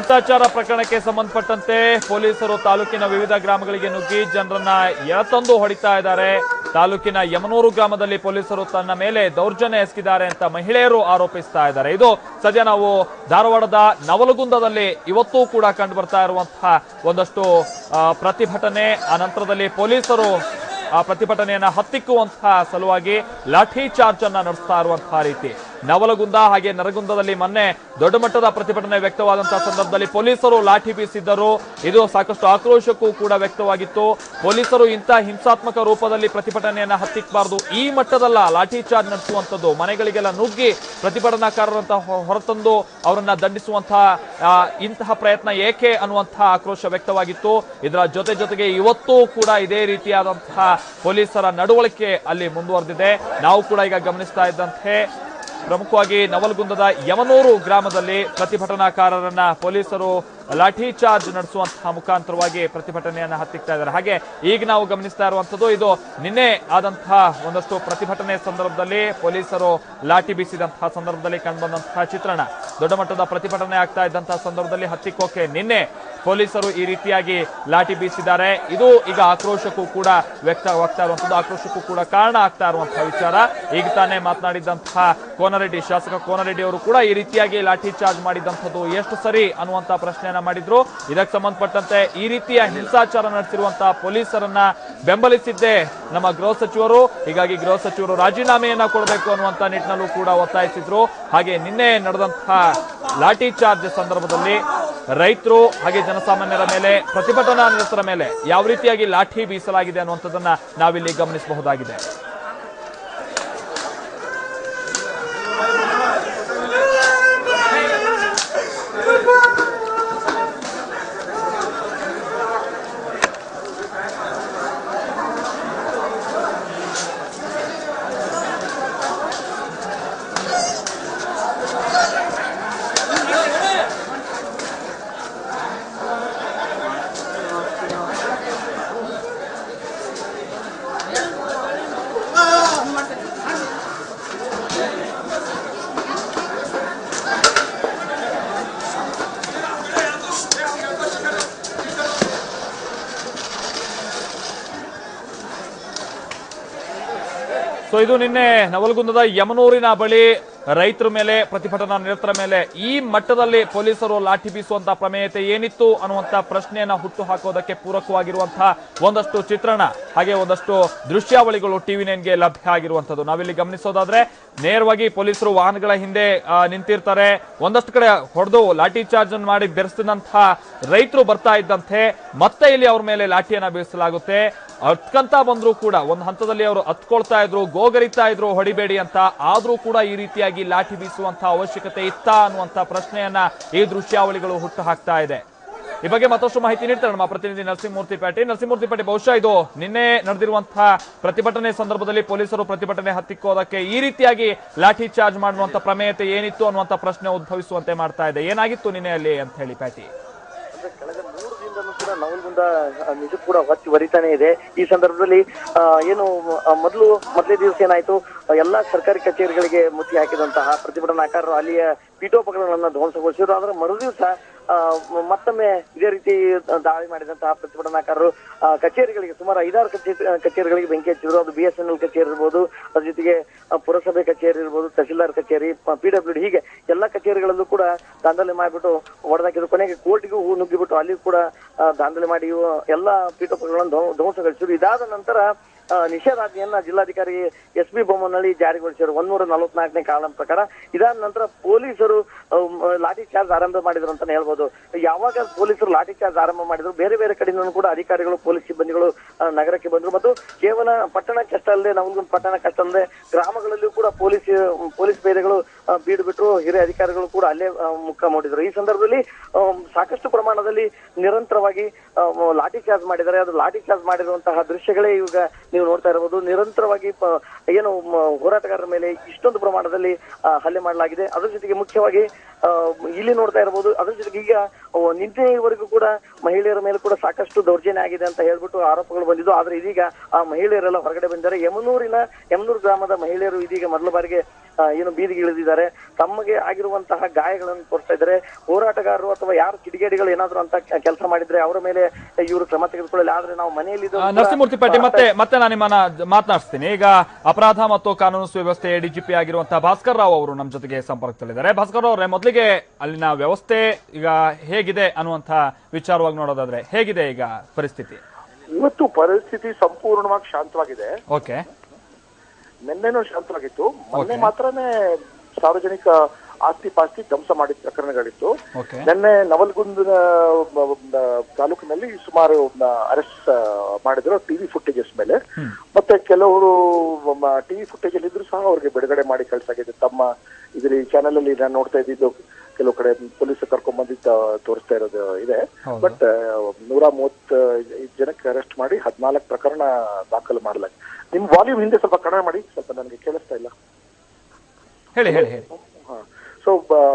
ಹಿಂಸಾಚಾರ ಪ್ರಕರಣಕ್ಕೆ ಸಂಬಂಧಪಟ್ಟಂತೆ ಪೊಲೀಸರು ತಾಲೂಕಿನ ವಿವಿಧ ಗ್ರಾಮಗಳಿಗೆ ನುಗ್ಗಿ ಜನರನ್ನ ಎಳತಂದು ಹೊಡಿತಾ ಇದ್ದಾರೆ ತಾಲೂಕಿನ ಯಮನೂರು ಗ್ರಾಮದಲ್ಲಿ ಪೊಲೀಸರು ತನ್ನ ಮೇಲೆ ದೌರ್ಜನ್ಯ ಎಸಗಿದ್ದಾರೆ ಅಂತ ಮಹಿಳೆಯರು ಆರೋಪಿಸ್ತಾ ಇದ್ದಾರೆ ಇದು ಸದ್ಯ ನಾವು ಧಾರವಾಡದ ನವಲಗುಂದದಲ್ಲಿ ಇವತ್ತೂ ಕೂಡ ಕಂಡು ಬರ್ತಾ ಇರುವಂತಹ ಒಂದಷ್ಟು ಆ, ಪ್ರತಿಭಟನೆ ಆ ನಂತರದಲ್ಲಿ ಪೊಲೀಸರು ಆ ಪ್ರತಿಭಟನೆಯನ್ನ ಹತ್ತಿಕ್ಕುವಂತಹ ಸಲುವಾಗಿ ಲಾಠಿ ಚಾರ್ಜ್ ಅನ್ನ ನಡೆಸ್ತಾ ಇರುವಂತಹ ರೀತಿ ನವಲಗುಂದ ಹಾಗೆ ನರಗುಂದದಲ್ಲಿ ಮೊನ್ನೆ ದೊಡ್ಡ ಮಟ್ಟದ ಪ್ರತಿಭಟನೆ ವ್ಯಕ್ತವಾದಂತಹ ಸಂದರ್ಭದಲ್ಲಿ ಪೊಲೀಸರು ಲಾಠಿ ಬೀಸಿದ್ದರು ಇದು ಸಾಕಷ್ಟು ಆಕ್ರೋಶಕ್ಕೂ ಕೂಡ ವ್ಯಕ್ತವಾಗಿತ್ತು ಪೊಲೀಸರು ಇಂಥ ಹಿಂಸಾತ್ಮಕ ರೂಪದಲ್ಲಿ ಪ್ರತಿಭಟನೆಯನ್ನ ಹತ್ತಿಕ್ಕಬಾರದು ಈ ಮಟ್ಟದಲ್ಲ ಲಾಠಿ ಚಾರ್ಜ್ ನಡೆಸುವಂತದ್ದು ಮನೆಗಳಿಗೆಲ್ಲ ನುಗ್ಗಿ ಪ್ರತಿಭಟನಾಕಾರರಂತ ಹೊ- ಹೊರತಂದು ಅವರನ್ನ ದಂಡಿಸುವಂತಹ ಆ, ಇಂತಹ ಪ್ರಯತ್ನ ಏಕೆ ಅನ್ನುವಂತಹ ಆಕ್ರೋಶ ವ್ಯಕ್ತವಾಗಿತ್ತು ಇದರ ಜೊತೆ ಜೊತೆಗೆ ಇವತ್ತೂ ಕೂಡ ಇದೇ ರೀತಿಯಾದಂತಹ ಪೊಲೀಸರ ನಡವಳಿಕೆ ಅಲ್ಲಿ ಮುಂದುವರೆದಿದೆ ನಾವು ಕೂಡ ಈಗ ಗಮನಿಸ್ತಾ ಇದ್ದಂತೆ ಪ್ರಮುಖವಾಗಿ ನವಲಗುಂದದ ಯಮನೂರು ಗ್ರಾಮದಲ್ಲಿ ಪ್ರತಿಭಟನಾಕಾರರನ್ನ ಪೊಲೀಸರು ಲಾಠಿ ಚಾರ್ಜ್ ನಡೆಸುವಂತಹ ಮುಖಾಂತರವಾಗಿ ಪ್ರತಿಭಟನೆಯನ್ನ ಹತ್ತಿಕ್ತಾ ಇದ್ದಾರೆ ಹಾಗೆ ಈಗ ನಾವು ಗಮನಿಸ್ತಾ ಇರುವಂತದ್ದು ಇದು ನಿನ್ನೆ ಆದಂತಹ ಒಂದಷ್ಟು ಪ್ರತಿಭಟನೆ ಸಂದರ್ಭದಲ್ಲಿ ಪೊಲೀಸರು ಲಾಠಿ ಬೀಸಿದಂತಹ ಸಂದರ್ಭದಲ್ಲಿ ಕಂಡುಬಂದಂತಹ ಚಿತ್ರಣ ದೊಡ್ಡ ಮಟ್ಟದ ಪ್ರತಿಭಟನೆ ಆಗ್ತಾ ಇದ್ದಂತಹ ಸಂದರ್ಭದಲ್ಲಿ ಹತ್ತಿಕ್ಕೋಕೆ ನಿನ್ನೆ ಪೊಲೀಸರು ಈ ರೀತಿಯಾಗಿ ಲಾಠಿ ಬೀಸಿದ್ದಾರೆ ಇದು ಈಗ ಆಕ್ರೋಶಕ್ಕೂ ಕೂಡ ವ್ಯಕ್ತವಾಗ್ತಾ ಇರುವಂತದ್ದು ಆಕ್ರೋಶಕ್ಕೂ ಕೂಡ ಕಾರಣ ಆಗ್ತಾ ಇರುವಂತಹ ವಿಚಾರ ಈಗ ತಾನೇ ಮಾತನಾಡಿದಂತಹ ಕೋನರೆಡ್ಡಿ ಶಾಸಕ ಕೋನರೆಡ್ಡಿ ಅವರು ಕೂಡ ಈ ರೀತಿಯಾಗಿ ಲಾಠಿ ಚಾರ್ಜ್ ಮಾಡಿದಂಥದ್ದು ಎಷ್ಟು ಸರಿ ಅನ್ನುವಂತಹ ಪ್ರಶ್ನೆಯನ್ನ ಮಾಡಿದ್ರು ಇದಕ್ಕೆ ಸಂಬಂಧಪಟ್ಟಂತೆ ಈ ರೀತಿಯ ಹಿಂಸಾಚಾರ ನಡೆಸಿರುವಂತಹ ಪೊಲೀಸರನ್ನ ಬೆಂಬಲಿಸಿದ್ದೇ ನಮ್ಮ ಗೃಹ ಸಚಿವರು ಹೀಗಾಗಿ ಗೃಹ ಸಚಿವರು ರಾಜೀನಾಮೆಯನ್ನ ಕೊಡಬೇಕು ಅನ್ನುವಂತ ನಿಟ್ಟಿನಲ್ಲೂ ಕೂಡ ಒತ್ತಾಯಿಸಿದ್ರು ಹಾಗೆ ನಿನ್ನೆ ನಡೆದಂತಹ ಲಾಠಿ ಚಾರ್ಜ್ ಸಂದರ್ಭದಲ್ಲಿ ರೈತರು ಹಾಗೆ ಜನಸಾಮಾನ್ಯರ ಮೇಲೆ ಪ್ರತಿಭಟನಾ ನಿರತರ ಮೇಲೆ ಯಾವ ರೀತಿಯಾಗಿ ಲಾಠಿ ಬೀಸಲಾಗಿದೆ ಅನ್ನುವಂಥದ್ದನ್ನ ನಾವಿಲ್ಲಿ ಗಮನಿಸಬಹುದಾಗಿದೆ ಸೊ ಇದು ನಿನ್ನೆ ನವಲಗುಂದದ ಯಮನೂರಿನ ಬಳಿ ರೈತರ ಮೇಲೆ ಪ್ರತಿಭಟನಾ ನಿರತರ ಮೇಲೆ ಈ ಮಟ್ಟದಲ್ಲಿ ಪೊಲೀಸರು ಲಾಠಿ ಬೀಸುವಂತಹ ಪ್ರಮೇಯತೆ ಏನಿತ್ತು ಅನ್ನುವಂತ ಪ್ರಶ್ನೆಯನ್ನ ಹುಟ್ಟು ಹಾಕೋದಕ್ಕೆ ಪೂರಕವಾಗಿರುವಂತಹ ಒಂದಷ್ಟು ಚಿತ್ರಣ ಹಾಗೆ ಒಂದಷ್ಟು ದೃಶ್ಯಾವಳಿಗಳು ಟಿವಿ ನೈನ್ಗೆ ಲಭ್ಯ ಆಗಿರುವಂತದ್ದು ನಾವಿಲ್ಲಿ ಗಮನಿಸೋದಾದ್ರೆ ನೇರವಾಗಿ ಪೊಲೀಸರು ವಾಹನಗಳ ಹಿಂದೆ ಆ, ನಿಂತಿರ್ತಾರೆ ಒಂದಷ್ಟು ಕಡೆ ಹೊಡೆದು ಲಾಠಿ ಚಾರ್ಜ್ ಅನ್ನು ಮಾಡಿ ಬೆರೆಸಿದಂತಹ ರೈತರು ಬರ್ತಾ ಇದ್ದಂತೆ ಮತ್ತೆ ಇಲ್ಲಿ ಅವ್ರ ಮೇಲೆ ಲಾಠಿಯನ್ನ ಬೀಸಲಾಗುತ್ತೆ ಹತ್ಕಂತ ಬಂದ್ರು ಕೂಡ ಒಂದು ಹಂತದಲ್ಲಿ ಅವರು ಹತ್ಕೊಳ್ತಾ ಇದ್ರು ಗೋಗರಿತಾ ಇದ್ರು ಹೊಡಿಬೇಡಿ ಅಂತ ಆದ್ರೂ ಕೂಡ ಈ ರೀತಿಯಾಗಿ ಲಾಠಿ ಬೀಸುವಂತ ಅವಶ್ಯಕತೆ ಇತ್ತಾ ಅನ್ನುವಂತ ಪ್ರಶ್ನೆಯನ್ನ ಈ ದೃಶ್ಯಾವಳಿಗಳು ಹುಟ್ಟು ಹಾಕ್ತಾ ಇದೆ ಈ ಬಗ್ಗೆ ಮತ್ತಷ್ಟು ಮಾಹಿತಿ ನೀಡ್ತಾರೆ ನಮ್ಮ ಪ್ರತಿನಿಧಿ ನರಸಿಂಹಮೂರ್ತಿ ಪೇಟೆ ನರಸಿಂಹಮೂರ್ತಿ ಪೇಟೆ ಬಹುಶಃ ಇದು ನಿನ್ನೆ ನಡೆದಿರುವಂತಹ ಪ್ರತಿಭಟನೆ ಸಂದರ್ಭದಲ್ಲಿ ಪೊಲೀಸರು ಪ್ರತಿಭಟನೆ ಹತ್ತಿಕ್ಕೋದಕ್ಕೆ ಈ ರೀತಿಯಾಗಿ ಲಾಠಿ ಚಾರ್ಜ್ ಮಾಡುವಂತ ಪ್ರಮೇಯತೆ ಏನಿತ್ತು ಅನ್ನುವಂತ ಪ್ರಶ್ನೆ ಉದ್ಭವಿಸುವಂತೆ ಮಾಡ್ತಾ ಇದೆ ಏನಾಗಿತ್ತು ನಿನ್ನೆ ಅಲ್ಲಿ ಅಂತ ಹೇಳಿ ಪ್ಯಾಟಿ ಅಂದ್ರೆ ಕಳೆದ ಮೂರು ದಿನದಲ್ಲೂ ಕೂಡ ನವಲಗುಂದ ಆ, ನಿಜಕ್ಕೂ ಕೂಡ ಹೊತ್ತಿ ಬರಿತಾನೆ ಇದೆ ಈ ಸಂದರ್ಭದಲ್ಲಿ ಆ, ಏನು ಆ, ಮೊದಲು ಮೊದಲೇ ದಿವಸ ಏನಾಯ್ತು ಆ, ಎಲ್ಲಾ ಸರ್ಕಾರಿ ಕಚೇರಿಗಳಿಗೆ ಮುತ್ತಿ ಹಾಕಿದಂತಹ ಪ್ರತಿಭಟನಾಕಾರರು ಅಲ್ಲಿಯ ಪೀಠೋಪಕರಣಗಳನ್ನ ಧ್ವಂಸಗೊಳಿಸಿದ್ರು ಆದ್ರೆ ಮರುದಿವಸ ಆ, ಮ- ಮತ್ತೊಮ್ಮೆ ಇದೇ ರೀತಿ ದಾಳಿ ಮಾಡಿದಂತಹ ಪ್ರತಿಭಟನಾಕಾರರು ಆ, ಕಚೇರಿಗಳಿಗೆ ಸುಮಾರು ಐದಾರು ಕಚೇರಿ ಕಚೇರಿಗಳಿಗೆ ಬೆಂಕಿ ಹಚ್ಚಿದ್ರು ಅದು ಬಿ ಎಸ್ ಎನ್ ಎಲ್ ಕಚೇರಿ ಇರ್ಬೋದು ಅದ್ರ ಜೊತೆಗೆ ಆ, ಪುರಸಭೆ ಕಚೇರಿ ಇರ್ಬೋದು ತಹಶೀಲ್ದಾರ್ ಕಚೇರಿ ಪಿ ಡಬ್ಲ್ಯೂ ಡಿ ಹೀಗೆ ಎಲ್ಲಾ ಕಚೇರಿಗಳಲ್ಲೂ ಕೂಡ ದಾಂಧಲೆ ಮಾಡಿಬಿಟ್ಟು ಹೊಡೆದಾಕಿದ್ರು ಕೊನೆಗೆ ಕೋರ್ಟಿಗೂ ಹೂ ನುಗ್ಗಿಬಿಟ್ಟು ಅಲ್ಲಿ ಕೂಡ ಆ, ದಾಂಧಲೆ ಮಾಡಿ ಇವು ಎಲ್ಲಾ ಪೀಠೋಪಕರಣಗಳನ್ನು ಧ್ವ- ಧ್ವಂಸಗೊಳಿಸಿದ್ರು ಇದಾದ ನಂತರ ಆ, ನಿಷೇಧಾಜ್ಞೆಯನ್ನ ಜಿಲ್ಲಾಧಿಕಾರಿ ಎಸ್ ಬಿ ಬೊಮ್ಮನಹಳ್ಳಿ ಜಾರಿಗೊಳಿಸಿದ್ರು ಒಂದೂರ ನಲವತ್ನಾಲ್ಕನೇ ಕಾಲಂ ಪ್ರಕಾರ ಇದಾದ ನಂತರ ಪೊಲೀಸರು ಆ, ಮ- ಲಾಠಿ ಚಾರ್ಜ್ ಆರಂಭ ಮಾಡಿದ್ರು ಅಂತಾನೆ ಹೇಳ್ಬೋದು ಯಾವಾಗ ಪೊಲೀಸರು ಲಾಠಿ ಚಾರ್ಜ್ ಆರಂಭ ಮಾಡಿದ್ರು ಬೇರೆ ಬೇರೆ ಕಡೆಯಿಂದಲೂ ಕೂಡ ಅಧಿಕಾರಿಗಳು ಪೊಲೀಸ್ ಸಿಬ್ಬಂದಿಗಳು ಆ, ನಗರಕ್ಕೆ ಬಂದ್ರು ಮತ್ತು ಕೇವಲ ಪಟ್ಟಣಕ್ಕಷ್ಟೇ ಅಲ್ಲದೆ ನವಲಗುಂದ ಪಟ್ಟಣಕ್ಕಷ್ಟೇ ಅಲ್ಲದೆ ಗ್ರಾಮಗಳಲ್ಲಿಯೂ ಕೂಡ ಪೊಲೀಸ್ ಪೊಲೀಸ್ ಪೇದೆಗಳು ಆ, ಬೀಡು ಬಿಟ್ಟರು ಹಿರಿಯ ಅಧಿಕಾರಿಗಳು ಕೂಡ ಅಲ್ಲೇ ಆ, ಮುಖ ಮಾಡಿದ್ರು ಈ ಸಂದರ್ಭದಲ್ಲಿ ಆ, ಸಾಕಷ್ಟು ಪ್ರಮಾಣದಲ್ಲಿ ನಿರಂತರವಾಗಿ ಆ, ಲಾಠಿ ಚಾರ್ಜ್ ಮಾಡಿದ್ದಾರೆ ಅದು ಲಾಠಿ ಚಾರ್ಜ್ ಮಾಡಿರುವಂತಹ ದೃಶ್ಯಗಳೇ ಇವಾಗ ನೀವು ನೋಡ್ತಾ ಇರಬಹುದು ನಿರಂತರವಾಗಿ ಪ- ಏನು ಮ- ಹೋರಾಟಗಾರರ ಮೇಲೆ ಇಷ್ಟೊಂದು ಪ್ರಮಾಣದಲ್ಲಿ ಆ, ಹಲ್ಲೆ ಮಾಡಲಾಗಿದೆ ಅದ್ರ ಜೊತೆಗೆ ಮುಖ್ಯವಾಗಿ ಆ, ಇಲ್ಲಿ ನೋಡ್ತಾ ಇರಬಹುದು ಅದ್ರ ಜೊತೆಗೆ ಈಗ ಆ, ನಿನ್ನೆಯವರೆಗೂ ಕೂಡ ಮಹಿಳೆಯರ ಮೇಲೆ ಕೂಡ ಸಾಕಷ್ಟು ದೌರ್ಜನ್ಯ ಆಗಿದೆ ಅಂತ ಹೇಳ್ಬಿಟ್ಟು ಆರೋಪಗಳು ಬಂದಿದ್ದು ಆದ್ರೆ ಇದೀಗ ಆ ಮಹಿಳೆಯರೆಲ್ಲ ಹೊರಗಡೆ ಬಂದಿದ್ದಾರೆ ಯಮನೂರಿನ ಯಮನೂರು ಗ್ರಾಮದ ಮಹಿಳೆಯರು ಇದೀಗ ಮೊದಲ ಬಾರಿಗೆ ಆ, ಏನು ಬೀದಿಗೆ ಇಳಿದಿದ್ದಾರೆ ತಮಗೆ ಆಗಿರುವಂತಹ ಗಾಯಗಳನ್ನು ತೋರಿಸ್ತಾ ಇದ್ದಾರೆ ಹೋರಾಟಗಾರರು ಅಥವಾ ಯಾರು ಕಿಡಿಗೇಡಿಗಳು ಏನಾದ್ರು ಅಂತ ಕೆಲಸ ಮಾಡಿದ್ರೆ ಅವರ ಮೇಲೆ ಇವರು ಕ್ರಮ ತೆಗೆದುಕೊಳ್ಳಲಿ ಆದ್ರೆ ನಾವು ಮನೆಯಲ್ಲಿ ಆ, ನರಸಿಂಹಮೂರ್ತಿ ಪಾಟೀಲ್ ಮತ್ತೆ ಮತ್ತೆ ನಾನು ನಿಮ್ಮನ್ನ ಜ- ಮಾತನಾಡಿಸ್ತೀನಿ ಈಗ ಅಪರಾಧ ಮತ್ತು ಕಾನೂನು ಸುವ್ಯವಸ್ಥೆ ಡಿಜಿಪಿ ಆಗಿರುವಂತಹ ಭಾಸ್ಕರ್ ರಾವ್ ಅವರು ನಮ್ಮ ಜೊತೆಗೆ ಸಂಪರ್ಕದಲ್ಲಿದ್ದಾರೆ ಭಾಸ್ಕರ್ ರಾವ್ ಅವರೇ ಮೊದಲಿಗೆ ಅಲ್ಲಿನ ವ್ಯವಸ್ಥೆ ಈಗ ಹೇಗಿದೆ ಅನ್ನುವಂಥ ವಿಚಾರವಾಗಿ ನೋಡೋದಾದ್ರೆ ಹೇಗಿದೆ ಈಗ ಪರಿಸ್ಥಿತಿ ಇವತ್ತು ಪರಿಸ್ಥಿತಿ ಸಂಪೂರ್ಣವಾಗಿ ಶಾಂತವಾಗಿದೆ ಓಕೆ ನಿನ್ನೆನೂ ಶಾಂತವಾಗಿತ್ತು ಮೊನ್ನೆ ಮಾತ್ರನೇ ಸಾರ್ವಜನಿಕ ಆಸ್ತಿ ಪಾಸ್ತಿ ಧ್ವಂಸ ಮಾಡಿದ ಪ್ರಕರಣಗಳಿತ್ತು ಓಕೆ ನಿನ್ನೆ ನವಲ್ಗುಂದ ತಾಲೂಕಿನಲ್ಲಿ ಸುಮಾರು ಅರೆಸ್ಟ್ ಮಾಡಿದ್ರು ಟಿವಿ ಫುಟೇಜಸ್ ಮೇಲೆ ಮತ್ತೆ ಕೆಲವರು ಟಿವಿ ಫುಟೇಜ್ ಅಲ್ಲಿ ಇದ್ರು ಸಹ ಅವ್ರಿಗೆ ಬಿಡುಗಡೆ ಮಾಡಿ ಕಳ್ಸಾಗಿದೆ ತಮ್ಮ ಇದ್ರ ಚಾನೆಲ್ ಅಲ್ಲಿ ನಾನು ನೋಡ್ತಾ ಇದ್ದಿದ್ದು ಕೆಲವು ಕಡೆ ಪೊಲೀಸ್ ಕರ್ಕೊಂಡ್ ಬಂದಿದ್ದ ತೋರಿಸ್ತಾ ಇರೋದು ಇದೆ ಹೌದು. ಬಟ್ ನೂರ ಮೂವತ್ತ ಜನಕ್ಕೆ ಅರೆಸ್ಟ್ ಮಾಡಿ ಹದಿನಾಲ್ಕು ಪ್ರಕರಣ ದಾಖಲು ಮಾಡಲಾಗಿದೆ ನಿಮ್ ವಾಲ್ಯೂಮ್ ಹಿಂದೆ ಸ್ವಲ್ಪ ಕಡಿಮೆ ಮಾಡಿ ಸ್ವಲ್ಪ ನನಗೆ ಕೇಳಿಸ್ತಾ ಇಲ್ಲ ಹೇಳಿ ಹೇಳಿ ಹೇಳಿ ಸೊ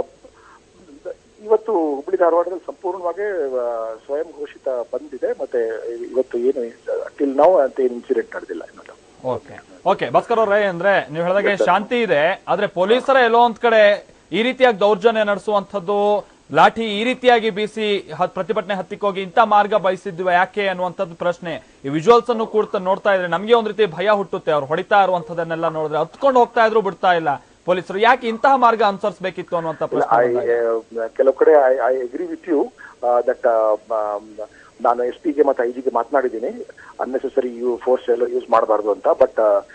ಇವತ್ತು ಹುಬ್ಳಿ ಧಾರವಾಡದಲ್ಲಿ ಸಂಪೂರ್ಣವಾಗಿ ಆ, ಸ್ವಯಂ ಘೋಷಿತ ಬಂದಿದೆ ಮತ್ತೆ ಇವತ್ತು ಏನು ಟಿಲ್ ನಾವು ಅಂತ ಏನು ಇನ್ಸಿಡೆಂಟ್ ನಡೆದಿಲ್ಲ ಇನ್ನೊಂದು ಓಕೆ ಓಕೆ ಭಾಸ್ಕರ್ ಅವರೇ ಅಂದ್ರೆ ನೀವು ಹೇಳಿದಾಗೆ ಶಾಂತಿ ಇದೆ ಆದ್ರೆ ಪೊಲೀಸರ ಎಲ್ಲೋ ಒಂದ್ ಕಡೆ ಈ ರೀತಿಯಾಗಿ ದೌರ್ಜನ್ಯ ನಡೆಸುವಂಥದ್ದು ಲಾಠಿ ಈ ರೀತಿಯಾಗಿ ಬೀಸಿ ಹ- ಪ್ರತಿಭಟನೆ ಹತ್ತಿಕ್ಕೋಗಿ ಇಂಥ ಮಾರ್ಗ ಬಯಸಿದ್ವಿ ಯಾಕೆ ಅನ್ನುವಂಥದ್ದು ಪ್ರಶ್ನೆ ಈ ವಿಜುವಲ್ಸ್ ಅನ್ನು ಕೂಡ ನೋಡ್ತಾ ಇದ್ರೆ ನಮಗೆ ಒಂದ್ ರೀತಿ ಭಯ ಹುಟ್ಟುತ್ತೆ ಅವ್ರು ಹೊಡಿತಾ ಇರುವಂತದನ್ನೆಲ್ಲ ನೋಡಿದ್ರೆ ಹತ್ಕೊಂಡು ಹೋಗ್ತಾ ಇದ್ರು ಬಿಡ್ತಾ ಇಲ್ಲ ಪೊಲೀಸರು ಯಾಕೆ ಇಂತಹ ಮಾರ್ಗ ಅನುಸರಿಸಬೇಕಿತ್ತು ಅನ್ನುವಂಥ ಪ್ರಶ್ನೆ ಐ ಬಂದಾಗ. ಕೆಲವು ಕಡೆ I I agree with you that ನಾನು ಎಸ್ ಪಿಗೆ ಮತ್ತೆ ಐ ಜಿಗೆ ಮಾತನಾಡಿದ್ದೀನಿ ಅನ್ನೆಸೆಸರಿ ಯು ಫೋರ್ಸ್ ಎಲ್ಲ ಯೂಸ್ ಮಾಡಬಾರ್ದು ಅಂತ ಬಟ್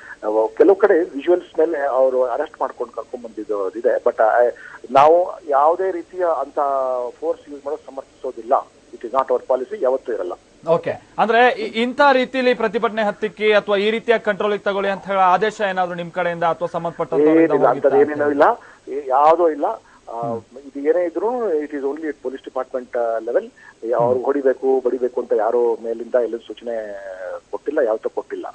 ಕೆಲವು ಕಡೆ ವಿಜುವಲ್ಸ್ ಮೇಲೆ ಅವರು ಅರೆಸ್ಟ್ ಮಾಡ್ಕೊಂಡು ಕರ್ಕೊಂಡ್ ಬಂದಿದ್ದು ಇದೆ ಬಟ್ ನಾವು ಯಾವುದೇ ರೀತಿಯ ಅಂತ ಫೋರ್ಸ್ ಯೂಸ್ ಮಾಡೋದು ಸಮರ್ಥಿಸೋದಿಲ್ಲ it is not our policy ಯಾವತ್ತೂ ಇರಲ್ಲ ಓಕೆ ಅಂದ್ರೆ ಇ- ಇಂಥ ರೀತಿಲಿ ಪ್ರತಿಭಟನೆ ಹತ್ತಿಕ್ಕಿ ಅಥವಾ ಈ ರೀತಿಯ ಕಂಟ್ರೋಲಿಗೆ ತಗೊಳ್ಳಿ ಅಂತ ಹೇಳೋ ಆದೇಶ ಏನಾದ್ರು ನಿಮ್ ಕಡೆಯಿಂದ ಅಥವಾ ಸಂಬಂಧಪಟ್ಟಂತವರಿಂದ ಏನಿಲ್ಲ ಹೋಗಿತ್ತಾ ಅಂತದ್ದು ಅಂತ ಏನೇನೂ ಹೇಳಿ? ಇಲ್ಲ ಏ- ಯಾವುದೂ ಇಲ್ಲ ಆ, ಇದು ಏನೇ ಇದ್ರು it is only police department level ಅವ್ರು ಹೊಡಿಬೇಕು ಬಡಿಬೇಕು ಅಂತ ಯಾರು ಮೇಲಿಂದ ಎಲ್ಲ ಸೂಚನೆ ಕೊಟ್ಟಿಲ್ಲ ಯಾವತ್ತೂ ಕೊಟ್ಟಿಲ್ಲ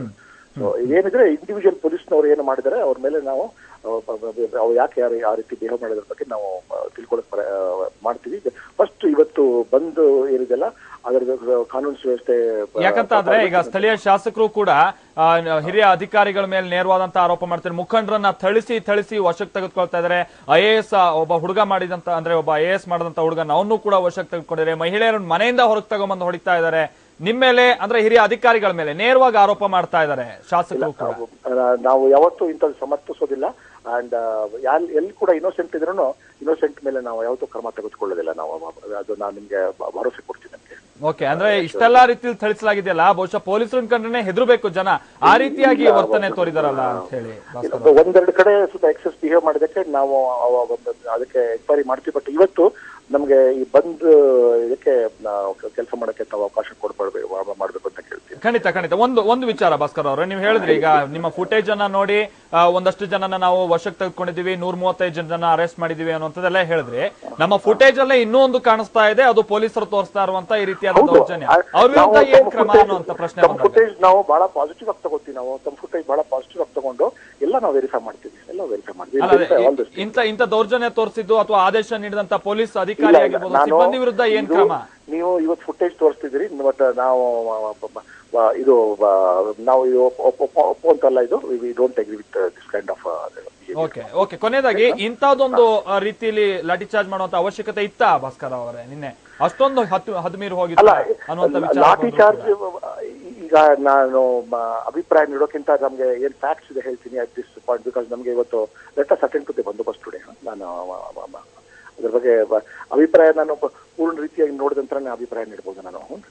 ಸೊ ಏನಿದ್ರೆ ಇಂಡಿವಿಜುವಲ್ ಪೊಲೀಸ್ನವ್ರು ಏನು ಮಾಡಿದ್ದಾರೆ ಅವ್ರ ಮೇಲೆ ನಾವು ಆ, ಬ- ಬ- ಬ- ಅವ್ರು ಯಾಕೆ ಯಾರು ಆ ರೀತಿ ಬಿಹೇವ್ ಮಾಡೋದ್ರ ಬಗ್ಗೆ ನಾವು ಆ, ತಿಳ್ಕೊಳಕ್ ಪ್ರ- ಆ, ಮಾಡ್ತೀವಿ ಫಸ್ಟ್ ಇವತ್ತು ಬಂದು ಏನಿದೆಲ್ಲ ಅದರ ಕಾನೂನು ಸುವ್ಯವಸ್ಥೆ ಆ, ಯಾಕಂತ ಅಂದ್ರೆ ಈಗ ಸ್ಥಳೀಯ ಶಾಸಕರು ಕೂಡ ಆ, ನ- ಹಿರಿಯ ಅಧಿಕಾರಿಗಳ ಮೇಲೆ ನೇರವಾದಂತ ಆರೋಪ ಮಾಡ್ತಾರೆ ಮುಖಂಡರನ್ನ ಥಳಿಸಿ ಥಳಿಸಿ ವಶಕ್ಕೆ ತೆಗೆದುಕೊಳ್ತಾ ಇದಾರೆ ಐ ಎ ಎಸ್ ಒಬ್ಬ ಹುಡುಗ ಮಾಡಿದಂತ ಅಂದ್ರೆ ಒಬ್ಬ ಐ ಎ ಎಸ್ ಮಾಡಿದಂತ ಹುಡುಗ ಅವನು ಕೂಡ ವಶಕ್ಕೆ ತೆಗೆದುಕೊಂಡಿದ್ದಾರೆ ಮಹಿಳೆಯರನ್ನ ಮನೆಯಿಂದ ಹೊರಗೆ ತಗೊಂಬಂದು ಹೊಡಿತಾ ಇದ್ದಾರೆ ನಿಮ್ ಮೇಲೆ ಅಂದ್ರೆ ಹಿರಿಯ ಅಧಿಕಾರಿಗಳ ಮೇಲೆ ನೇರವಾಗಿ ಆರೋಪ ಮಾಡ್ತಾ ಇದ್ದಾರೆ ಶಾಸಕರು ಕೂಡ ನಾವು- ನಾವು ಯಾವತ್ತೂ ಇಂಥದ್ದು ಸಮರ್ಥಿಸೋದಿಲ್ಲ ಅಂಡ್ ಯಾಲ್ ಎಲ್ಲಿ ಕೂಡ ಇನ್ನೋಸೆಂಟ್ ಇದ್ರೂ ಇನ್ನೋಸೆಂಟ್ ಮೇಲೆ ನಾವು ಯಾವತ್ತೂ ಕ್ರಮ ತೆಗೆದುಕೊಳ್ಳೋದಿಲ್ಲ ನಾವು ಅದು ನಾನು ನಿಮ್ಗೆ ಭ- ಭರವಸೆ ಕೊಡ್ತೀನಿ ನಿಮ್ಗೆ ಓಕೆ ಅಂದ್ರೆ ಇಷ್ಟೆಲ್ಲಾ ರೀತಿಯಲ್ಲಿ ಥಳಿಸಲಾಗಿದೆಯಲ್ಲ ಬಹುಶಃ ಪೊಲೀಸರನ್ನ ಕಂಡ್ರೆ ಹೆದರ್ಬೇಕು ಜನ ಆ ರೀತಿಯಾಗಿ ವರ್ತನೆ ತೋರಿದಾರಲ್ಲ ಅಂತ ಹೇಳಿ ಭಾಸ್ಕರ್ ಇದು ಒಂದೆರಡು ಕಡೆ ಸ್ವಲ್ಪ ಎಕ್ಸೆಸ್ ಬಿಹೇವ್ ಮಾಡಿದಕ್ಕೆ ನಾವು ಅವ- ಒಂದು ಅದಕ್ಕೆ ಎಂಕ್ವೈರಿ ಮಾಡ್ತೀವಿ ಬಟ್ ಇವತ್ತು ನಮ್ಗೆ ಈ ಬಂದ್ ಇದಕ್ಕೆ ಕೆಲಸ ಮಾಡಕ್ಕೆ ತಾವು ಅವಕಾಶ ಕೊಡ್ಬಾರ್ಬೇಕು ಮಾಡ್ಬೇಕು ಅಂತ ಕೇಳ್ತೀನಿ ಖಂಡಿತ ಖಂಡಿತ ಒಂದು ಒಂದು ವಿಚಾರ ಭಾಸ್ಕರ್ ಅವರೇ ನೀವು ಹೇಳಿದ್ರಿ ಈಗ ನಿಮ್ಮ ಫುಟೇಜ್ ಅನ್ನ ನೋಡಿ ಆ, ಒಂದಷ್ಟು ಜನನ ನಾವು ವಶಕ್ಕೆ ತೆಗೆದುಕೊಂಡಿದೀವಿ ನೂರ ಮೂವತ್ತೈದು ಜನರನ್ನ ಅರೆಸ್ಟ್ ಮಾಡಿದೀವಿ ಅನ್ನುವಂಥದ್ದೆಲ್ಲ ಹೇಳಿದ್ರಿ ನಮ್ಮ ಫುಟೇಜ್ ಅಲ್ಲೇ ಇನ್ನೂ ಒಂದು ಕಾಣಿಸ್ತಾ ಇದೆ ಅದು ಪೊಲೀಸರು ತೋರಿಸ್ತಾ ಇರುವಂತ ಈ ರೀತಿಯಾದ ಹೌದು. ದೌರ್ಜನ್ಯ ಅವ್ರ ವಿರುದ್ಧ ನಾವು ಏನ್ ತಮ್ಮ ಕ್ರಮ footage- ಅನ್ನುವಂತ ಪ್ರಶ್ನೆ ತಮ್ಮ ಬಂದಾಗ ಫುಟೇಜ್ ನಾವು ಬಹಳ ಪಾಸಿಟಿವ್ ಆಗಿ ತಗೋತೀವಿ ನಾವು ತಮ್ಮ ಫುಟೇಜ್ ಬಹಳ ಪಾಸಿಟಿವ್ ಆಗಿ ತಗೊಂಡು ಎಲ್ಲ ನಾವು ವೆರಿಫೈ ಮಾಡ್ತೀವಿ ಎಲ್ಲ ವೆರಿಫೈ ಮಾಡ್ತೀವಿ ಅಲ್ಲ Verify all this. ಅದೇ, ಇಂಥ ಇಂಥ ದೌರ್ಜನ್ಯ ತೋರಿಸಿದ್ದು ಅಥವಾ ಆದೇಶ ನೀಡಿದಂತ ಪೊಲೀಸ್ ಅಧಿಕಾರಿ ಇಲ್ಲ, ಇಲ್ಲ. ಆಗಿರ್ಬೋದು ನಾನು ಸಿಬ್ಬಂದಿ ವಿರುದ್ಧ ಏನ್ ಇದು- ಕ್ರಮ ನೀವು ಇವತ್ತು ಫುಟೇಜ್ ತೋರಿಸ್ತಿದ್ದೀರಿ ಬಟ್ ನಾವು ಬ- ಬ- ಇದು ಬ- ನಾವು ಇದು ಒಪ್- ಒಪ್- ಒಪ್- ಒಪ್ಪುವಂತಲ್ಲ ಇದು we don't agree with this kind of okay okay ಕೊನೆಯದಾಗಿ ಇಂಥದ್ದೊಂದು ಆ, ರೀತಿಯಲ್ಲಿ ಲಾಠಿ ಚಾರ್ಜ್ ಮಾಡುವಂತ ಅವಶ್ಯಕತೆ ಇತ್ತಾ ಭಾಸ್ಕರ್ ಅವರೇ ನಿನ್ನೆ ಅಷ್ಟೊಂದು ಹತ್ತು ಹದಿಮೀರು ಹೋಗಿತ್ತ ಅಲ್ಲ ಅನ್ನುವಂತ ವಿಚಾರ ಲಾಠಿ ಬಂದ್ರು ಚಾರ್ಜ್ ಕೂಡ. ಈಗ ನಾನು ಮ- ಅಭಿಪ್ರಾಯ ನೀಡೋಕ್ಕಿಂತ ನಮ್ಗೆ ಏನ್ ಫ್ಯಾಕ್ಟ್ಸ್ ಇದೆ ಹೇಳ್ತೀನಿ ಅಟ್ ದಿಸ್ ಪಾಯಿಂಟ್ ಬಿಕಾಸ್ ನಮ್ಗೆ ಇವತ್ತು let us attend to the bandobast today ನಾನು ಮ- ಮ- ಮ- ಅದ್ರ ಬಗ್ಗೆ ಬ- ಅಭಿಪ್ರಾಯ ನಾನು ಪ- ಪೂರ್ಣ ರೀತಿಯಾಗಿ ನೋಡಿದ ನಂತರ ಅಭಿಪ್ರಾಯ ನೀಡಬಹುದು ನಾನು ಹ್ಞೂ.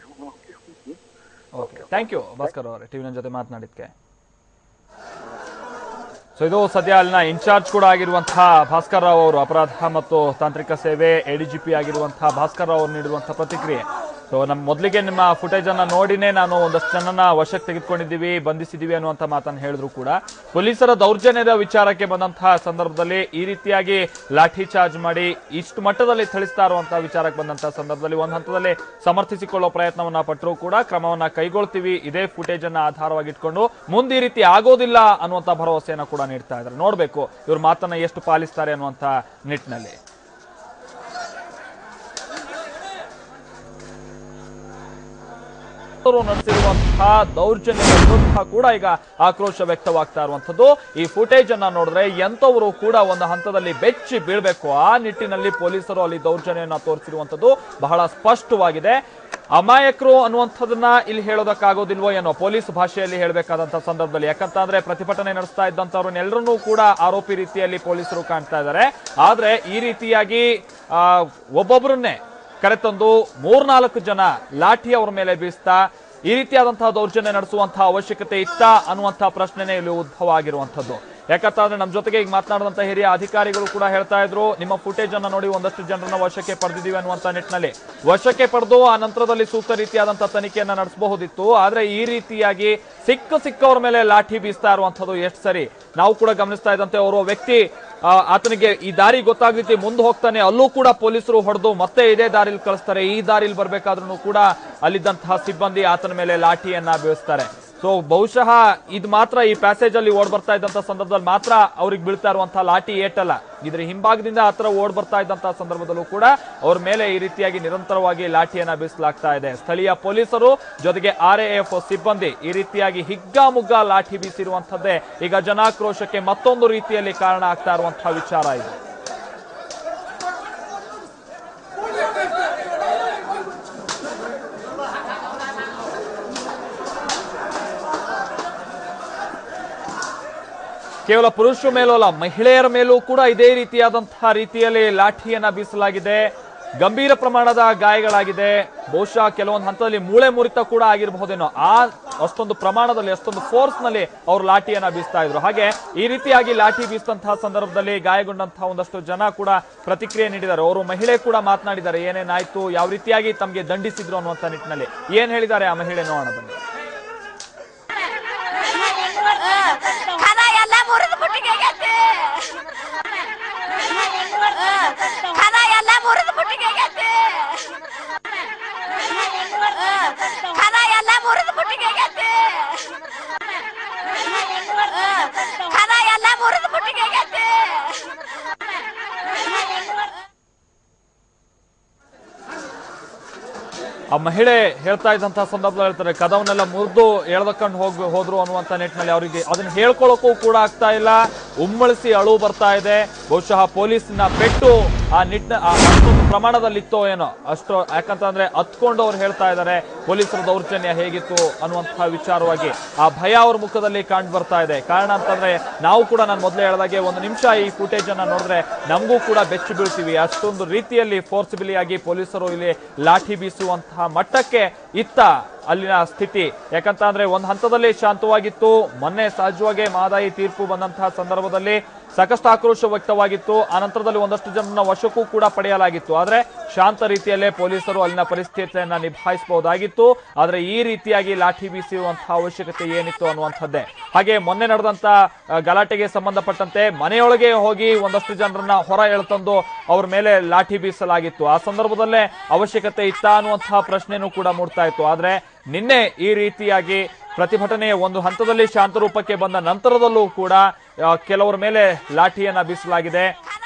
ಓಕೆ ಥ್ಯಾಂಕ್ ಯು ಭಾಸ್ಕರ್ ಅವರೇ ಟಿವಿ ಜೊತೆ ಮಾತನಾಡಿದ್ಕೆ ಸೊ ಇದು ಸದ್ಯ ಅಲ್ಲಿನ ಇನ್ಚಾರ್ಜ್ ಕೂಡ ಆಗಿರುವಂತಹ ಭಾಸ್ಕರ್ ರಾವ್ ಅವರು ಅಪರಾಧ ಮತ್ತು ತಾಂತ್ರಿಕ ಸೇವೆ ಎಡಿಜಿಪಿ ಆಗಿರುವಂತಹ ಭಾಸ್ಕರ್ ರಾವ್ ಅವರು ನೀಡಿರುವಂತಹ ಪ್ರತಿಕ್ರಿಯೆ ಸೊ ನಮ್ಮ ಮೊದಲಿಗೆ ನಿಮ್ಮ ಫುಟೇಜ್ ಅನ್ನ ನೋಡಿನೇ ನಾನು ಒಂದಷ್ಟು ಜನನ ವಶಕ್ಕೆ ತೆಗೆದುಕೊಂಡಿದ್ದೀವಿ ಬಂಧಿಸಿದ್ದೀವಿ ಅನ್ನುವಂಥ ಮಾತನ್ನು ಹೇಳಿದ್ರು ಕೂಡ ಪೊಲೀಸರ ದೌರ್ಜನ್ಯದ ವಿಚಾರಕ್ಕೆ ಬಂದಂತಹ ಸಂದರ್ಭದಲ್ಲಿ ಈ ರೀತಿಯಾಗಿ ಲಾಠಿ ಚಾರ್ಜ್ ಮಾಡಿ ಇಷ್ಟು ಮಟ್ಟದಲ್ಲಿ ಥಳಿಸ್ತಾ ಇರುವಂತಹ ವಿಚಾರಕ್ಕೆ ಬಂದಂತಹ ಸಂದರ್ಭದಲ್ಲಿ ಒಂದು ಹಂತದಲ್ಲಿ ಸಮರ್ಥಿಸಿಕೊಳ್ಳೋ ಪ್ರಯತ್ನವನ್ನ ಪಟ್ಟರೂ ಕೂಡ ಕ್ರಮವನ್ನ ಕೈಗೊಳ್ತೀವಿ ಇದೇ ಫುಟೇಜ್ ಅನ್ನ ಆಧಾರವಾಗಿ ಇಟ್ಕೊಂಡು ಮುಂದೆ ಈ ರೀತಿ ಆಗೋದಿಲ್ಲ ಅನ್ನುವಂಥ ಭರವಸೆಯನ್ನ ಕೂಡ ನೀಡ್ತಾ ಇದ್ದಾರೆ ನೋಡ್ಬೇಕು ಇವ್ರ ಮಾತನ್ನ ಎಷ್ಟು ಪಾಲಿಸ್ತಾರೆ ಅನ್ನುವಂಥ ನಿಟ್ಟಿನಲ್ಲಿ ಅವರು ನಡೆಸಿರುವಂತಹ ದೌರ್ಜನ್ಯದ ವಿರುದ್ಧ ಕೂಡ ಈಗ ಆಕ್ರೋಶ ವ್ಯಕ್ತವಾಗ್ತಾ ಇರುವಂತದ್ದು ಈ ಫುಟೇಜ್ ಅನ್ನ ನೋಡಿದ್ರೆ ಎಂತವರು ಕೂಡ ಒಂದು ಹಂತದಲ್ಲಿ ಬೆಚ್ಚಿ ಬೀಳ್ಬೇಕು ಆ ನಿಟ್ಟಿನಲ್ಲಿ ಪೊಲೀಸರು ಅಲ್ಲಿ ದೌರ್ಜನ್ಯವನ್ನ ತೋರಿಸಿರುವಂತದ್ದು ಬಹಳ ಸ್ಪಷ್ಟವಾಗಿದೆ ಅಮಾಯಕರು ಅನ್ನುವಂಥದ್ದನ್ನ ಇಲ್ಲಿ ಹೇಳೋದಕ್ಕಾಗೋದಿಲ್ವೋ ಏನೋ ಪೊಲೀಸ್ ಭಾಷೆಯಲ್ಲಿ ಹೇಳಬೇಕಾದಂತ ಸಂದರ್ಭದಲ್ಲಿ ಯಾಕಂತಂದ್ರೆ ಪ್ರತಿಭಟನೆ ನಡೆಸ್ತಾ ಇದ್ದಂತವ್ರನ್ನೆಲ್ಲರನ್ನೂ ಕೂಡ ಆರೋಪಿ ರೀತಿಯಲ್ಲಿ ಪೊಲೀಸರು ಕಾಣ್ತಾ ಇದ್ದಾರೆ ಆದ್ರೆ ಈ ರೀತಿಯಾಗಿ ಆ, ಒಬ್ಬೊಬ್ಬರನ್ನೇ ಕರೆತಂದು ಮೂರ್ನಾಲ್ಕು ಜನ ಲಾಠಿ ಅವ್ರ ಮೇಲೆ ಬೀಸ್ತಾ ಈ ರೀತಿಯಾದಂತಹ ದೌರ್ಜನ್ಯ ನಡೆಸುವಂತಹ ಅವಶ್ಯಕತೆ ಇತ್ತ ಅನ್ನುವಂತಹ ಪ್ರಶ್ನೆನೇ ಇಲ್ಲಿ ಉದ್ಭವ ಆಗಿರುವಂತದ್ದು ಯಾಕಂತಂದ್ರೆ ನಮ್ಮ ಜೊತೆಗೆ ಈಗ ಮಾತನಾಡಿದಂತ ಹಿರಿಯ ಅಧಿಕಾರಿಗಳು ಕೂಡ ಹೇಳ್ತಾ ಇದ್ರು ನಿಮ್ಮ ಫುಟೇಜ್ ಅನ್ನ ನೋಡಿ ಒಂದಷ್ಟು ಜನರನ್ನ ವಶಕ್ಕೆ ಪಡೆದಿದ್ದೀವಿ ಅನ್ನುವಂತ ನಿಟ್ಟಿನಲ್ಲಿ ವಶಕ್ಕೆ ಪಡೆದು ಆ ನಂತರದಲ್ಲಿ ಸೂಕ್ತ ರೀತಿಯಾದಂತಹ ತನಿಖೆಯನ್ನ ನಡೆಸಬಹುದಿತ್ತು ಆದ್ರೆ ಈ ರೀತಿಯಾಗಿ ಸಿಕ್ಕ ಸಿಕ್ಕವ್ರ ಮೇಲೆ ಲಾಠಿ ಬೀಸ್ತಾ ಇರುವಂತದ್ದು ಎಷ್ಟು ಸರಿ ನಾವು ಕೂಡ ಗಮನಿಸ್ತಾ ಇದ್ದಂತೆ ಓರ್ವ ವ್ಯಕ್ತಿ ಆ, ಆತನಿಗೆ ಈ ದಾರಿ ಗೊತ್ತಾಗ್ಲಿಕ್ಕೆ ಮುಂದೆ ಹೋಗ್ತಾನೆ ಅಲ್ಲೂ ಕೂಡ ಪೊಲೀಸರು ಹೊಡೆದು ಮತ್ತೆ ಇದೇ ದಾರಿಲಿ ಕಳಿಸ್ತಾರೆ ಈ ದಾರಿಲಿ ಬರ್ಬೇಕಾದ್ರೂ ಕೂಡ ಅಲ್ಲಿದ್ದಂತಹ ಸಿಬ್ಬಂದಿ ಆತನ ಮೇಲೆ ಲಾಠಿಯನ್ನ ಬೀಳಿಸ್ತಾರೆ ಸೊ ಬಹುಶಃ ಇದು ಮಾತ್ರ ಈ ಪ್ಯಾಸೇಜ್ ಅಲ್ಲಿ ಓಡ್ ಬರ್ತಾ ಇದ್ದಂತ ಸಂದರ್ಭದಲ್ಲಿ ಮಾತ್ರ ಅವ್ರಿಗೆ ಬೀಳ್ತಾ ಇರುವಂತಹ ಲಾಠಿ ಏಟಲ್ಲ ಇದ್ರ ಹಿಂಭಾಗದಿಂದ ಹತ್ರ ಓಡ್ ಬರ್ತಾ ಇದ್ದಂತಹ ಸಂದರ್ಭದಲ್ಲೂ ಕೂಡ ಅವ್ರ ಮೇಲೆ ಈ ರೀತಿಯಾಗಿ ನಿರಂತರವಾಗಿ ಲಾಠಿಯನ್ನ ಬೀಸಲಾಗ್ತಾ ಇದೆ ಸ್ಥಳೀಯ ಪೊಲೀಸರು ಜೊತೆಗೆ ಆರ್ ಎಫ್ ಸಿಬ್ಬಂದಿ ಈ ರೀತಿಯಾಗಿ ಹಿಗ್ಗಾಮುಗ್ಗಾ ಲಾಠಿ ಬೀಸಿರುವಂತದ್ದೇ ಈಗ ಜನಾಕ್ರೋಶಕ್ಕೆ ಮತ್ತೊಂದು ರೀತಿಯಲ್ಲಿ ಕಾರಣ ಆಗ್ತಾ ಇರುವಂತಹ ವಿಚಾರ ಇದು ಕೇವಲ ಪುರುಷರ ಮೇಲೂ ಅಲ್ಲ ಮಹಿಳೆಯರ ಮೇಲೂ ಕೂಡ ಇದೇ ರೀತಿಯಾದಂತಹ ರೀತಿಯಲ್ಲಿ ಲಾಠಿಯನ್ನ ಬೀಸಲಾಗಿದೆ ಗಂಭೀರ ಪ್ರಮಾಣದ ಗಾಯಗಳಾಗಿದೆ ಬಹುಶಃ ಕೆಲವೊಂದು ಹಂತದಲ್ಲಿ ಮೂಳೆ ಮುರಿತ ಕೂಡ ಆಗಿರಬಹುದೇನೋ ಆ ಅಷ್ಟೊಂದು ಪ್ರಮಾಣದಲ್ಲಿ ಅಷ್ಟೊಂದು ಫೋರ್ಸ್ ನಲ್ಲಿ ಅವರು ಲಾಠಿಯನ್ನ ಬೀಸ್ತಾ ಇದ್ರು ಹಾಗೆ ಈ ರೀತಿಯಾಗಿ ಲಾಠಿ ಬೀಸಿದಂತಹ ಸಂದರ್ಭದಲ್ಲಿ ಗಾಯಗೊಂಡಂತಹ ಒಂದಷ್ಟು ಜನ ಕೂಡ ಪ್ರತಿಕ್ರಿಯೆ ನೀಡಿದ್ದಾರೆ ಅವರು ಮಹಿಳೆ ಕೂಡ ಮಾತನಾಡಿದ್ದಾರೆ ಏನೇನಾಯ್ತು ಯಾವ ರೀತಿಯಾಗಿ ತಮಗೆ ದಂಡಿಸಿದ್ರು ಅನ್ನುವಂತ ನಿಟ್ಟಿನಲ್ಲಿ ಏನ್ ಹೇಳಿದ್ದಾರೆ ಆ ಮಹಿಳೆ ನೋಡೋಣ ಬನ್ನಿ ಹಣ ಎಲ್ಲ ಮುರಿದು ಬುಟ್ಟಿಗೆ ಆಗೈತಿ ಹಣ ಎಲ್ಲ ಮುರಿದು ಬುಟ್ಟಿಗೆ ಆಗೈತಿ ಹಣ ಎಲ್ಲ ಮುರಿದು ಬುಟ್ಟಿಗೆ ಆಗೈತಿ ಹಣ ಎಲ್ಲ ಮುರಿದು ಬುಟ್ಟಿಗೆ ಆಗೈತಿ ಆ ಮಹಿಳೆ ಹೇಳ್ತಾ ಇದ್ದಂತಹ ಸಂದರ್ಭದಲ್ಲಿ ಹೇಳ್ತಾರೆ ಕದವನ್ನೆಲ್ಲ ಮುರಿದು ಎಳ್ದಕೊಂಡು ಹೋಗ್ ಹೋದ್ರು ಅನ್ನುವಂತ ನಿಟ್ಟಿನಲ್ಲಿ ಅವರಿಗೆ ಅದನ್ನ ಹೇಳ್ಕೊಳ್ಳೋಕ್ಕೂ ಕೂಡ ಆಗ್ತಾ ಇಲ್ಲ ಉಮ್ಮಳಿಸಿ ಅಳು ಬರ್ತಾ ಇದೆ ಬಹುಶಃ ಪೊಲೀಸ್ನ ಪೆಟ್ಟು ಆ ನಿಟ್ಟಿನ ಆ ಅಷ್ಟೊಂದು ಪ್ರಮಾಣದಲ್ಲಿತ್ತೋ ಏನೋ ಅಷ್ಟು ಯಾಕಂತಂದ್ರೆ ಹತ್ಕೊಂಡು ಅವ್ರು ಹೇಳ್ತಾ ಇದ್ದಾರೆ ಪೊಲೀಸರ ದೌರ್ಜನ್ಯ ಹೇಗಿತ್ತು ಅನ್ನುವಂತಹ ವಿಚಾರವಾಗಿ ಆ ಭಯ ಅವ್ರ ಮುಖದಲ್ಲಿ ಕಾಣ್ ಬರ್ತಾ ಇದೆ ಕಾರಣ ಅಂತಂದ್ರೆ ನಾವು ಕೂಡ ನಾನು ಮೊದಲೇ ಹೇಳಿದಾಗೆ ಒಂದು ನಿಮಿಷ ಈ ಫುಟೇಜ್ ಅನ್ನ ನೋಡಿದ್ರೆ ನಮಗೂ ಕೂಡ ಬೆಚ್ಚಿ ಬೀಳ್ತೀವಿ ಅಷ್ಟೊಂದು ರೀತಿಯಲ್ಲಿ ಫೋರ್ಸಿಬಲಿ ಆಗಿ ಪೊಲೀಸರು ಇಲ್ಲಿ ಲಾಠಿ ಬೀಸುವಂತಹ ಮಟ್ಟಕ್ಕೆ ಇತ್ತ ಅಲ್ಲಿನ ಸ್ಥಿತಿ ಯಾಕಂತ ಅಂದ್ರೆ ಒಂದು ಹಂತದಲ್ಲಿ ಶಾಂತವಾಗಿತ್ತು ಮೊನ್ನೆ ಸಹಜವಾಗಿ ಮಹದಾಯಿ ತೀರ್ಪು ಬಂದಂತಹ ಸಂದರ್ಭದಲ್ಲಿ ಸಾಕಷ್ಟು ಆಕ್ರೋಶ ವ್ಯಕ್ತವಾಗಿತ್ತು ಆನಂತರದಲ್ಲಿ ಒಂದಷ್ಟು ಜನರನ್ನ ವಶಕ್ಕೂ ಕೂಡ ಪಡೆಯಲಾಗಿತ್ತು ಆದ್ರೆ ಶಾಂತ ರೀತಿಯಲ್ಲೇ ಪೊಲೀಸರು ಅಲ್ಲಿನ ಪರಿಸ್ಥಿತಿಯನ್ನ ನಿಭಾಯಿಸಬಹುದಾಗಿತ್ತು ಆದ್ರೆ ಈ ರೀತಿಯಾಗಿ ಲಾಠಿ ಬೀಸಿರುವಂತಹ ಅವಶ್ಯಕತೆ ಏನಿತ್ತು ಅನ್ನುವಂಥದ್ದೇ ಹಾಗೆ ಮೊನ್ನೆ ನಡೆದಂತ ಆ, ಗಲಾಟೆಗೆ ಸಂಬಂಧಪಟ್ಟಂತೆ ಮನೆಯೊಳಗೆ ಹೋಗಿ ಒಂದಷ್ಟು ಜನರನ್ನ ಹೊರ ಎಳ್ತಂದು ಅವ್ರ ಮೇಲೆ ಲಾಠಿ ಬೀಸಲಾಗಿತ್ತು ಆ ಸಂದರ್ಭದಲ್ಲೇ ಅವಶ್ಯಕತೆ ಇತ್ತ ಅನ್ನುವಂತಹ ಪ್ರಶ್ನೆನೂ ಕೂಡ ಮೂಡ್ತಾ ಇತ್ತು ಆದ್ರೆ ನಿನ್ನೆ ಈ ರೀತಿಯಾಗಿ ಪ್ರತಿಭಟನೆಯ ಒಂದು ಹಂತದಲ್ಲಿ ಶಾಂತ ರೂಪಕ್ಕೆ ಬಂದ ನಂತರದಲ್ಲೂ ಕೂಡ ಆ, ಕೆಲವರ ಮೇಲೆ ಲಾಠಿಯನ್ನ ಬೀಸಲಾಗಿದೆ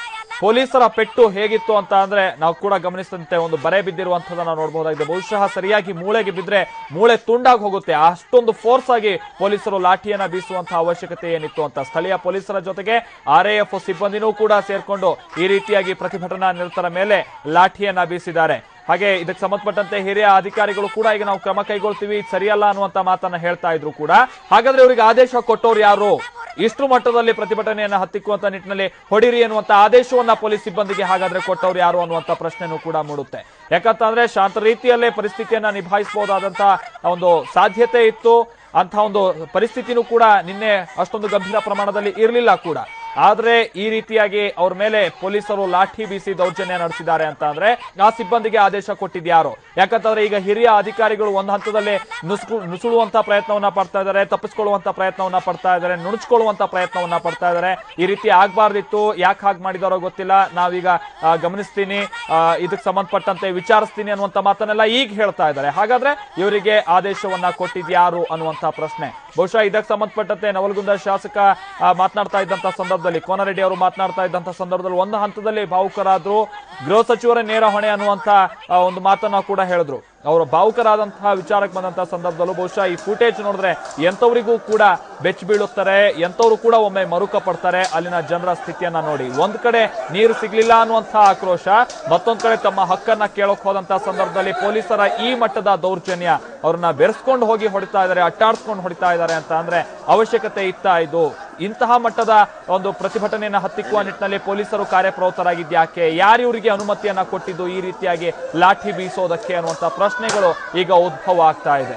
ಪೊಲೀಸರ ಪೆಟ್ಟು ಹೇಗಿತ್ತು ಅಂತ ಅಂದ್ರೆ ನಾವು ಕೂಡ ಗಮನಿಸಿದಂತೆ ಒಂದು ಬರೆ ಬಿದ್ದಿರುವಂತದನ್ನ ನೋಡಬಹುದಾಗಿದೆ ಬಹುಶಃ ಸರಿಯಾಗಿ ಮೂಳೆಗೆ ಬಿದ್ರೆ ಮೂಳೆ ತುಂಡಾಗಿ ಹೋಗುತ್ತೆ ಅಷ್ಟೊಂದು ಫೋರ್ಸ್ ಆಗಿ ಪೊಲೀಸರು ಲಾಠಿಯನ್ನ ಬೀಸುವಂತಹ ಅವಶ್ಯಕತೆ ಏನಿತ್ತು ಅಂತ ಸ್ಥಳೀಯ ಪೊಲೀಸರ ಜೊತೆಗೆ ಆರ್ ಎಫ್ ಸಿಬ್ಬಂದಿನೂ ಕೂಡ ಸೇರ್ಕೊಂಡು ಈ ರೀತಿಯಾಗಿ ಪ್ರತಿಭಟನಾ ನಿರತರ ಮೇಲೆ ಲಾಠಿಯನ್ನ ಬೀಸಿದ್ದಾರೆ ಹಾಗೆ ಇದಕ್ಕೆ ಸಂಬಂಧಪಟ್ಟಂತೆ ಹಿರಿಯ ಅಧಿಕಾರಿಗಳು ಕೂಡ ಈಗ ನಾವು ಕ್ರಮ ಕೈಗೊಳ್ತೀವಿ ಇದು ಸರಿಯಲ್ಲ ಅನ್ನುವಂತ ಮಾತನ್ನ ಹೇಳ್ತಾ ಇದ್ರು ಕೂಡ ಹಾಗಾದ್ರೆ ಇವರಿಗೆ ಆದೇಶ ಕೊಟ್ಟವ್ರು ಯಾರು ಇಷ್ಟು ಮಟ್ಟದಲ್ಲಿ ಪ್ರತಿಭಟನೆಯನ್ನ ಹತ್ತಿಕ್ಕುವಂತ ನಿಟ್ಟಿನಲ್ಲಿ ಹೊಡಿರಿ ಅನ್ನುವಂತ ಆದೇಶವನ್ನ ಪೊಲೀಸ್ ಸಿಬ್ಬಂದಿಗೆ ಹಾಗಾದ್ರೆ ಕೊಟ್ಟವ್ರು ಯಾರು ಅನ್ನುವಂತ ಪ್ರಶ್ನೆನೂ ಕೂಡ ಮೂಡುತ್ತೆ ಯಾಕಂತಂದ್ರೆ ಶಾಂತ ರೀತಿಯಲ್ಲೇ ಪರಿಸ್ಥಿತಿಯನ್ನ ನಿಭಾಯಿಸಬಹುದಾದಂತ ಒಂದು ಸಾಧ್ಯತೆ ಇತ್ತು ಅಂತ ಒಂದು ಪರಿಸ್ಥಿತಿನೂ ಕೂಡ ನಿನ್ನೆ ಅಷ್ಟೊಂದು ಗಂಭೀರ ಪ್ರಮಾಣದಲ್ಲಿ ಇರಲಿಲ್ಲ ಕೂಡ ಆದ್ರೆ ಈ ರೀತಿಯಾಗಿ ಅವ್ರ ಮೇಲೆ ಪೊಲೀಸರು ಲಾಠಿ ಬೀಸಿ ದೌರ್ಜನ್ಯ ನಡೆಸಿದ್ದಾರೆ ಅಂತ ಅಂದ್ರೆ ಆ ಸಿಬ್ಬಂದಿಗೆ ಆದೇಶ ಕೊಟ್ಟಿದ್ಯಾರು ಯಾಕಂತಂದ್ರೆ ಈಗ ಹಿರಿಯ ಅಧಿಕಾರಿಗಳು ಒಂದು ಹಂತದಲ್ಲಿ ನುಸುಕು ನುಸುಳುವಂತ ಪ್ರಯತ್ನವನ್ನ ಪಡ್ತಾ ಇದ್ದಾರೆ ತಪ್ಪಿಸ್ಕೊಳ್ಳುವಂತ ಪ್ರಯತ್ನವನ್ನ ಪಡ್ತಾ ಇದ್ದಾರೆ ನುಣುಚ್ಕೊಳ್ಳುವಂತ ಪ್ರಯತ್ನವನ್ನ ಪಡ್ತಾ ಇದ್ದಾರೆ ಈ ರೀತಿ ಆಗ್ಬಾರ್ದಿತ್ತು ಯಾಕೆ ಹಾಗೆ ಮಾಡಿದಾರೋ ಗೊತ್ತಿಲ್ಲ ನಾವೀಗ ಆ, ಗಮನಿಸ್ತೀನಿ ಆ, ಇದಕ್ಕೆ ಸಂಬಂಧಪಟ್ಟಂತೆ ವಿಚಾರಿಸ್ತೀನಿ ಅನ್ನುವಂತ ಮಾತನ್ನೆಲ್ಲ ಈಗ ಹೇಳ್ತಾ ಇದ್ದಾರೆ ಹಾಗಾದ್ರೆ ಇವರಿಗೆ ಆದೇಶವನ್ನ ಕೊಟ್ಟಿದ್ಯಾರು ಅನ್ನುವಂತ ಪ್ರಶ್ನೆ ಬಹುಶಃ ಇದಕ್ಕೆ ಸಂಬಂಧಪಟ್ಟಂತೆ ನವಲಗುಂದ ಶಾಸಕ ಆ, ಮಾತನಾಡ್ತಾ ಇದ್ದಂತ ಸಂದರ್ಭದಲ್ಲಿ ಕೋನರೆಡ್ಡಿ ಅವರು ಮಾತನಾಡ್ತಾ ಇದ್ದಂತ ಸಂದರ್ಭದಲ್ಲಿ ಒಂದು ಹಂತದಲ್ಲಿ ಭಾವುಕರಾದ್ರು ಗೃಹ ಸಚಿವರ ನೇರ ಹೊಣೆ ಅನ್ನುವಂತ ಆ, ಒಂದು ಮಾತನ್ನ ಕೂಡ ಹೇಳಿದ್ರು ಅವರು ಭಾವುಕರಾದಂತಹ ವಿಚಾರಕ್ಕೆ ಬಂದಂತಹ ಸಂದರ್ಭದಲ್ಲೂ ಬಹುಶಃ ಈ ಫುಟೇಜ್ ನೋಡಿದ್ರೆ ಎಂತವರಿಗೂ ಕೂಡ ಬೆಚ್ಚ ಬೀಳುತ್ತಾರೆ ಎಂತವ್ರು ಕೂಡ ಒಮ್ಮೆ ಮರುಕ ಪಡ್ತಾರೆ ಅಲ್ಲಿನ ಜನರ ಸ್ಥಿತಿಯನ್ನ ನೋಡಿ ಒಂದ್ ಕಡೆ ನೀರು ಸಿಗ್ಲಿಲ್ಲ ಅನ್ನುವಂತಹ ಆಕ್ರೋಶ ಮತ್ತೊಂದ್ ಕಡೆ ತಮ್ಮ ಹಕ್ಕನ್ನ ಕೇಳಕ್ ಹೋದಂತಹ ಸಂದರ್ಭದಲ್ಲಿ ಪೊಲೀಸರ ಈ ಮಟ್ಟದ ದೌರ್ಜನ್ಯ ಅವ್ರನ್ನ ಬೆರೆಸ್ಕೊಂಡು ಹೋಗಿ ಹೊಡಿತಾ ಇದ್ದಾರೆ ಅಟ್ಟಾಡ್ಸ್ಕೊಂಡು ಹೊಡಿತಾ ಇದ್ದಾರೆ ಅಂತ ಅಂದ್ರೆ ಅವಶ್ಯಕತೆ ಇತ್ತಾ ಇದು ಇಂತಹ ಮಟ್ಟದ ಒಂದು ಪ್ರತಿಭಟನೆಯನ್ನ ಹತ್ತಿಕ್ಕುವ ನಿಟ್ಟಿನಲ್ಲಿ ಪೊಲೀಸರು ಕಾರ್ಯಪ್ರವೃತ್ತರಾಗಿದ್ಯಾಕೆ ಯಾರು ಇವರಿಗೆ ಅನುಮತಿಯನ್ನ ಕೊಟ್ಟಿದ್ದು ಈ ರೀತಿಯಾಗಿ ಲಾಠಿ ಬೀಸೋದಕ್ಕೆ ಅನ್ನುವಂತ ಪ್ರಶ್ನೆಗಳು ಈಗ ಉದ್ಭವ ಆಗ್ತಾ ಇದೆ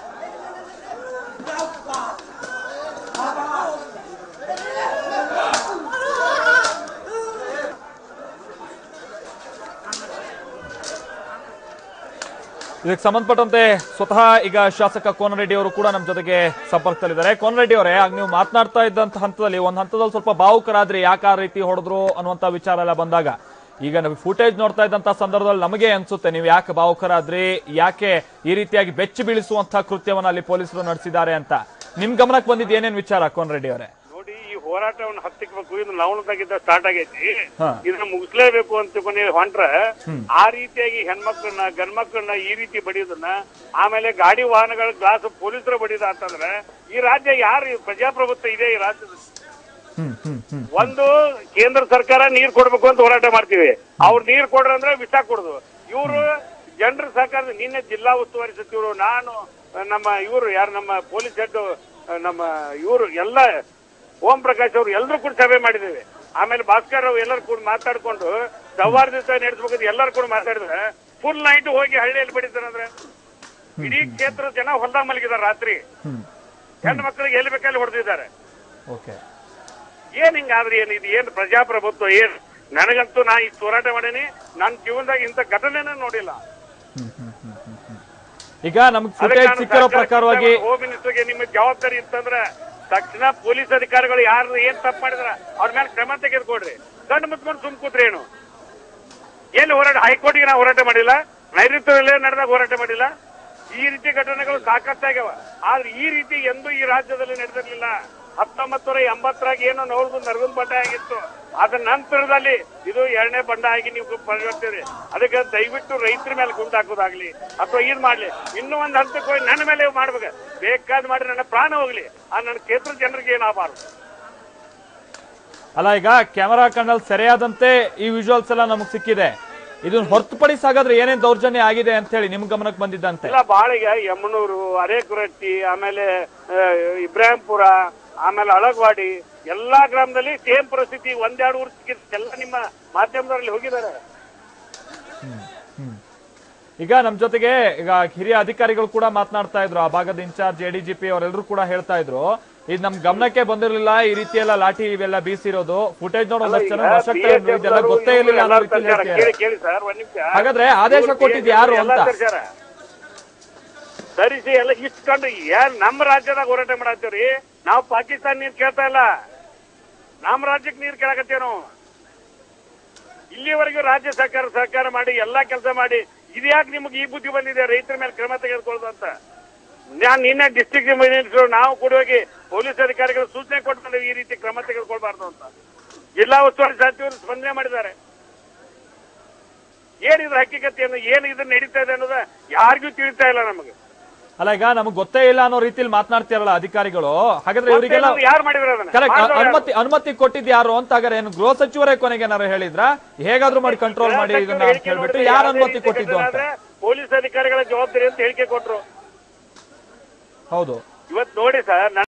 ಇದಕ್ಕೆ ಸಂಬಂಧಪಟ್ಟಂತೆ ಸ್ವತಃ ಈಗ ಶಾಸಕ ಕೋನರೆಡ್ಡಿ ಅವರು ಕೂಡ ನಮ್ಮ ಜೊತೆಗೆ ಸಂಪರ್ಕದಲ್ಲಿದ್ದಾರೆ ಕೋನರೆಡ್ಡಿ ಅವರೇ ಆಗ ನೀವು ಮಾತನಾಡ್ತಾ ಇದ್ದಂತ ಹಂತದಲ್ಲಿ ಒಂದ್ ಹಂತದಲ್ಲಿ ಸ್ವಲ್ಪ ಭಾವುಕರಾದ್ರಿ ಯಾಕೆ ಆ ರೀತಿ ಹೊಡೆದ್ರು ಅನ್ನುವಂತ ವಿಚಾರ ಎಲ್ಲ ಬಂದಾಗ ಈಗ ನಾವು ಫುಟೇಜ್ ನೋಡ್ತಾ ಇದ್ದಂತ ಸಂದರ್ಭದಲ್ಲಿ ನಮಗೆ ಅನ್ಸುತ್ತೆ ನೀವು ಯಾಕೆ ಭಾವುಕರಾದ್ರಿ ಯಾಕೆ ಈ ರೀತಿಯಾಗಿ ಬೆಚ್ಚಿ ಬೀಳಿಸುವಂತಹ ಕೃತ್ಯವನ್ನ ಅಲ್ಲಿ ಪೊಲೀಸರು ನಡೆಸಿದ್ದಾರೆ ಅಂತ ನಿಮ್ ಗಮನಕ್ಕೆ ಬಂದಿದ್ದು ಏನೇನ್ ವಿಚಾರ ಕೋನರೆಡ್ಡಿ ಅವರೇ ನೋಡಿ ಈ ಹೋರಾಟವನ್ನು ಹತ್ತಿಕ್ಬೇಕು ಇದು ಲವಣದಾಗಿದ್ದ ಸ್ಟಾರ್ಟ್ ಆಗೈತಿ ಹಾ. ಇದನ್ನ ಮುಗಿಸ್ಲೇಬೇಕು ಅಂತ ತಿಳ್ಕೊಂಡು ಹೊಂಟ್ರ ಆ ರೀತಿಯಾಗಿ ಹೆಣ್ಮಕ್ಳನ್ನ ಗಂಡ್ಮಕ್ಳನ್ನ ಈ ರೀತಿ ಬಡಿಯೋದನ್ನ ಆಮೇಲೆ ಗಾಡಿ ವಾಹನಗಳ ಗ್ಲಾಸ್ ಪೊಲೀಸರು ಬಡಿದ ಅಂತಂದ್ರೆ ಈ ರಾಜ್ಯ ಯಾರು ಪ್ರಜಾಪ್ರಭುತ್ವ ಇದೆ ಈ ರಾಜ್ಯದ ಹ್ಮ್ ಹ್ಮ್ ಹ್ಮ್ ಒಂದು ಕೇಂದ್ರ ಸರ್ಕಾರ ನೀರ್ ಕೊಡ್ಬೇಕು ಅಂತ ಹೋರಾಟ ಮಾಡ್ತೀವಿ ಅವ್ರು ನೀರ್ ಕೊಡ್ರಂದ್ರೆ ವಿಷ ಕೊಡುದು ಇವರು ಜನರ ಸಹಕಾರ ನಿನ್ನೆ ಜಿಲ್ಲಾ ಉಸ್ತುವಾರಿ ಸಚಿವರು ನಾನು ನಮ್ಮ ಇವರು ಯಾರು ನಮ್ಮ ಪೊಲೀಸ್ ಹೆಡ್ ನಮ್ಮ ಇವರು ಎಲ್ಲ ಓಂ ಪ್ರಕಾಶ್ ಅವರು ಎಲ್ಲರೂ ಕೂಡ ಸಭೆ ಮಾಡಿದ್ದೇವೆ ಆಮೇಲೆ ಭಾಸ್ಕರ್ ರಾವ್ ಎಲ್ಲರೂ ಕೂಡ ಮಾತಾಡ್ಕೊಂಡು ಸೌಹಾರ್ದತೆ ನಡೆಸಬೇಕು ಎಲ್ಲರೂ ಕೂಡ ಮಾತಾಡಿದ್ರೆ ಫುಲ್ ನೈಟ್ ಹೋಗಿ ಹಳ್ಳಿಯಲ್ಲಿ ಬಡಿತಾರಂದ್ರೆ ಇಡೀ ಕ್ಷೇತ್ರದ ಜನ ಹೊಲ್ದಾಗ ಮಲಗಿದಾರೆ ರಾತ್ರಿ ಹೆಣ್ಣು ಮಕ್ಕಳಿಗೆ ಎಲ್ಲಿ ಬೇಕಲ್ಲಿ ಹೊಡೆದಿದ್ದಾರೆ ಓಕೆ ಏನ್ ಹಿಂಗಾದ್ರಿ ಏನ್ ಇದು ಏನ್ ಪ್ರಜಾಪ್ರಭುತ್ವ ಏನ್ ನನಗಂತೂ ನಾ ಈ ಹೋರಾಟ ಮಾಡೀನಿ ನನ್ನ ಜೀವನದಾಗ ಇಂಥ ಘಟನೆನ ನೋಡಿಲ್ಲ ಈಗ ನಮ್ಗೆ ಫುಟೇಜ್ ಸಿಕ್ಕಿರೋ ಪ್ರಕಾರವಾಗಿ ಹೋಮ್ ಮಿನಿಸ್ಟರ್ಗೆ ನಿಮ್ಮ ಜವಾಬ್ದಾರಿ ಇತ್ತಂದ್ರ ತಕ್ಷಣ ಪೊಲೀಸ್ ಅಧಿಕಾರಿಗಳು ಯಾರು ಏನ್ ತಪ್ಪು ಮಾಡಿದ್ರ ಅವ್ರ ಮೇಲೆ ಕ್ರಮ ತೆಗೆದುಕೊಡ್ರಿ ಕಣ್ಣು ಮುಚ್ಕೊಂಡು ಸುಮ್ ಕೂತ್ರಿ ಏನು ಎಲ್ಲಿ ಹೋರಾಟ ಹೈಕೋರ್ಟ್ಗೆ ನಾವು ಹೋರಾಟ ಮಾಡಿಲ್ಲ ನೈಋತ್ಯದಲ್ಲೇ ನಡೆದಾಗ ಹೋರಾಟ ಮಾಡಿಲ್ಲ ಈ ರೀತಿ ಘಟನೆಗಳು ಸಾಕಷ್ಟಾಗ್ಯಾವ ಆದ್ರೆ ಈ ರೀತಿ ಎಂದೂ ಈ ರಾಜ್ಯದಲ್ಲಿ ನಡೆದಿರ್ಲಿಲ್ಲ ಹತ್ತೊಂಬತ್ತು ನೂರ ಎಂಬತ್ತರಾಗ ಏನೋ ನೋಡ್ದು ನರಗುಂದ್ ಬಂಡ ಆಗಿತ್ತು ಅದ್ರ ನಂತರದಲ್ಲಿ ಇದು ಎರಡನೇ ಬಂಡ ಆಗಿ ನೀವು ಪರಿವರ್ತಿರಿ ಅದಕ್ಕೆ ದಯವಿಟ್ಟು ರೈತರ ಮೇಲೆ ಗುಂಡು ಹಾಕೋದಾಗ್ಲಿ ಅಥವಾ ಇದ್ ಮಾಡ್ಲಿ ಇನ್ನೂ ಒಂದ್ ಹಂತಕ್ಕೆ ಹೋಗಿ ನನ್ನ ಮೇಲೆ ಮಾಡ್ಬೇಕು ಬೇಕಾದ್ ಮಾಡಿ ನನ್ನ ಪ್ರಾಣ ಹೋಗ್ಲಿ ಆ ನನ್ನ ಕ್ಷೇತ್ರ ಜನರಿಗೆ ಏನಾಗಬಾರ್ದು ಅಲ್ಲ ಈಗ ಕ್ಯಾಮೆರಾ ಕಣ್ಣಲ್ಲಿ ಸೆರೆಯಾದಂತೆ ಈ ವಿಜುವಲ್ಸ್ ಎಲ್ಲ ನಮಗ್ ಸಿಕ್ಕಿದೆ ಇದನ್ನ ಹೊರತುಪಡಿಸಿ ಹಾಗಾದ್ರೆ ಏನೇನ್ ದೌರ್ಜನ್ಯ ಆಗಿದೆ ಅಂತ ಹೇಳಿ ನಿಮ್ ಗಮನಕ್ಕೆ ಬಂದಿದ್ದಂತೆ ಇಲ್ಲ ಬಾಳ ಈಗ ಯಮನೂರು ಅರೇಕುರಟ್ಟಿ ಆಮೇಲೆ ಆ, ಇಬ್ರಾಹಿಂಪುರ ಆಮೇಲೆ ಅಳಗವಾಡಿ ಎಲ್ಲಾ ಗ್ರಾಮದಲ್ಲಿ ಸೇಮ್ ಪರಿಸ್ಥಿತಿ ಒಂದೆರಡು ಊರು ಸಿಕ್ಕಿದೆ ಎಲ್ಲ ನಿಮ್ಮ ಮಾಧ್ಯಮದವರಲ್ಲಿ ಹೋಗಿದ್ದಾರೆ ಈಗ ನಮ್ ಜೊತೆಗೆ ಈಗ ಹಿರಿಯ ಅಧಿಕಾರಿಗಳು ಕೂಡ ಮಾತನಾಡ್ತಾ ಇದ್ರು ಆ ಭಾಗದ ಇನ್ಚಾರ್ಜ್ ಎಡಿಜಿಪಿ ಅವರೆಲ್ಲರೂ ಕೂಡ ಹೇಳ್ತಾ ಇದ್ರು ಇದು ನಮ್ ಗಮನಕ್ಕೆ ಬಂದಿರಲಿಲ್ಲ ಈ ರೀತಿ ಎಲ್ಲ ಲಾಠಿ ಇವೆಲ್ಲ ಬೀಸಿರೋದು ಫುಟೇಜ್ ನೋಡಿ ಒಂದಷ್ಟು ಜನ ವಶಕ್ಕೆ ಇದ್ರು, ಇದೆಲ್ಲ ಗೊತ್ತೇ ಇರಲಿಲ್ಲ ಅನ್ನೋ ರೀತಿಯಲ್ಲಿ ಹೇಳ್ತಿದ್ದಾರೆ. ಕೇಳಿ ಕೇಳಿ ಸರ್ ಒಂದ್ ನಿಮಿಷ ಹಾಗಾದ್ರೆ ಆದೇಶ ಕೊಟ್ಟಿದ್ದು ಯಾರು ಅಂತ ಸರಿಸಿ ಎಲ್ಲ ಇಷ್ಟ ಕಂಡು ಏನ್ ನಮ್ಮ ರಾಜ್ಯದಾಗ ಹೋರಾಟ ಮಾಡತ್ತೀವ್ರಿ ನಾವು ಪಾಕಿಸ್ತಾನ ನೀರ್ ಕೇಳ್ತಾ ಇಲ್ಲ ನಮ್ಮ ರಾಜ್ಯಕ್ಕೆ ನೀರ್ ಕೇಳಕತ್ತೀವಿ ನಾವು ಇಲ್ಲಿವರೆಗೂ ರಾಜ್ಯ ಸರ್ಕಾರ ಸರ್ಕಾರ ಮಾಡಿ ಎಲ್ಲಾ ಕೆಲಸ ಮಾಡಿ ಇದ್ಯಾಕೆ ನಿಮ್ಗೆ ಈ ಬುದ್ಧಿ ಬಂದಿದೆ ರೈತರ ಮೇಲೆ ಕ್ರಮ ತೆಗೆದುಕೊಳ್ಳೋದು ಅಂತ ನಾನು ನಿನ್ನೆ ಡಿಸ್ಟ್ರಿಕ್ಟ್ ಮಿನಿಸ್ಟರ್ ನಾವು ಕೂಡ ಹೋಗಿ ಪೊಲೀಸ್ ಅಧಿಕಾರಿಗಳು ಸೂಚನೆ ಕೊಟ್ಟು ಬಂದೇವೆ ಈ ರೀತಿ ಕ್ರಮ ತೆಗೆದುಕೊಳ್ಬಾರ್ದು ಅಂತ ಜಿಲ್ಲಾ ಉಸ್ತುವಾರಿ ಸಚಿವರು ಸ್ಪಂದನೆ ಮಾಡಿದ್ದಾರೆ ಏನಿದ್ರ ಹಕ್ಕಿಕತೆಯನ್ನು ಏನು ಇದನ್ನ ನಡೀತಾ ಇದೆ ಅನ್ನೋದ ಯಾರಿಗೂ ತಿಳಿತಾ ಇಲ್ಲ ನಮಗೆ ಅಲ್ಲ ಈಗ ನಮಗ್ ಗೊತ್ತೇ ಇಲ್ಲ ಅನ್ನೋ ರೀತಿಯಲ್ಲಿ ಮಾತನಾಡ್ತಿರಲ್ಲ ಅಧಿಕಾರಿಗಳು ಹಾಗಾದ್ರೆ ಇವರಿಗೆಲ್ಲ ಯಾರು ಮಾಡಿದ್ರು ಅದನ್ನ ಕರೆಕ್ಟ್ ಮಾಡಿದವ್ರು ಯಾರು? ಅನುಮತಿ ಅನುಮತಿ ಕೊಟ್ಟಿದ್ ಯಾರು ಅಂತ ಹಾಗಾದ್ರೆ ಏನು ಗೃಹ ಸಚಿವರೇ ಕೊನೆಗೆ ಏನಾರು ಹೇಳಿದ್ರ ಹೇಗಾದ್ರೂ ಮಾಡಿ ಕಂಟ್ರೋಲ್ ಮಾಡಿ ಇದನ್ನ ಅಂತ ಹೇಳ್ಬಿಟ್ಟು ಯಾರು ಅನುಮತಿ ಕೊಟ್ಟಿದ್ದು ಅಂತ ಪೊಲೀಸ್ ಅಧಿಕಾರಿಗಳ ಜವಾಬ್ದಾರಿ ಅಂತ ಹೇಳಿಕೆ ಕೊಟ್ರು ಹೌದು ಇವತ್ತು ನೋಡಿ ಸರ್